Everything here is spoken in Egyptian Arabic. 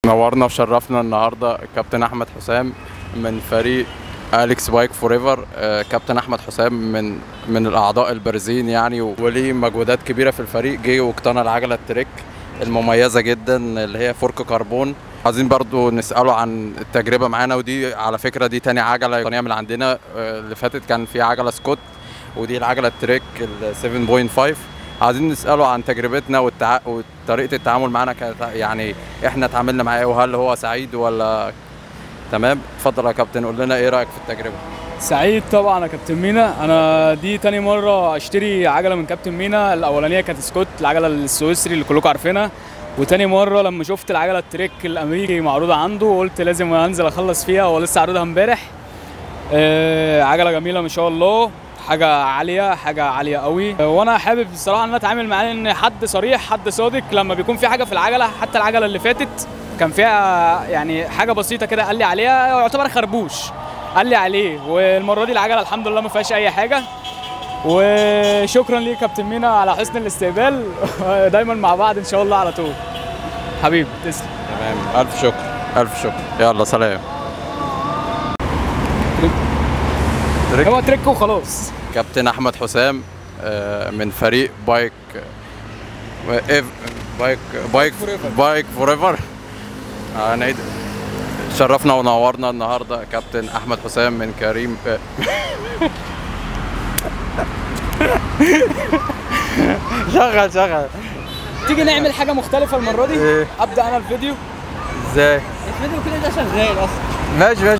نورنا وشرفنا النهارده الكابتن احمد حسام من فريق اليكس بايك فور ايفر كابتن احمد حسام من من الاعضاء البارزين يعني وليه مجهودات كبيره في الفريق جه واقتنى العجله التريك المميزه جدا اللي هي فورك كربون عايزين برضو نساله عن التجربه معانا ودي على فكره دي تاني عجله يقتنيها من عندنا آه، اللي فاتت كان في عجله سكوت ودي العجله التريك ال 7.5 عايزين نساله عن تجربتنا والتع... وطريقه التعامل معانا كانت يعني احنا اتعاملنا معاه وهل هو سعيد ولا تمام اتفضل يا كابتن قول لنا ايه رايك في التجربه سعيد طبعا يا كابتن مينا انا دي تاني مره اشتري عجله من كابتن مينا الاولانيه كانت سكوت العجله السويسري اللي كلكم عارفينها وتاني مره لما شفت العجله التريك الامريكي معروضه عنده قلت لازم انزل اخلص فيها هو لسه عارضها امبارح آه عجله جميله ما شاء الله حاجه عاليه حاجه عاليه قوي آه، وانا حابب بصراحه ان انا اتعامل معاه ان حد صريح حد صادق لما بيكون في حاجه في العجله حتى العجله اللي فاتت كان فيها يعني حاجه بسيطه كده قال لي عليها يعتبر خربوش قال لي عليه والمره دي العجله الحمد لله ما فيهاش اي حاجه وشكرا ليك كابتن مينا على حسن الاستقبال دايما مع بعض ان شاء الله على طول حبيبي تسلم تمام الف شكر الف شكر يلا سلام تريك. هو تريك وخلاص كابتن احمد حسام آه، من فريق بايك آه، إيف- بايك بايك بايك فور ايفر هنعيد شرفنا ونورنا النهارده كابتن احمد حسام من كريم آه، شغل شغل تيجي نعمل حاجه مختلفه المره دي إيه؟ ابدا انا الفيديو ازاي الفيديو كده ده شغال اصلا ماشي ماشي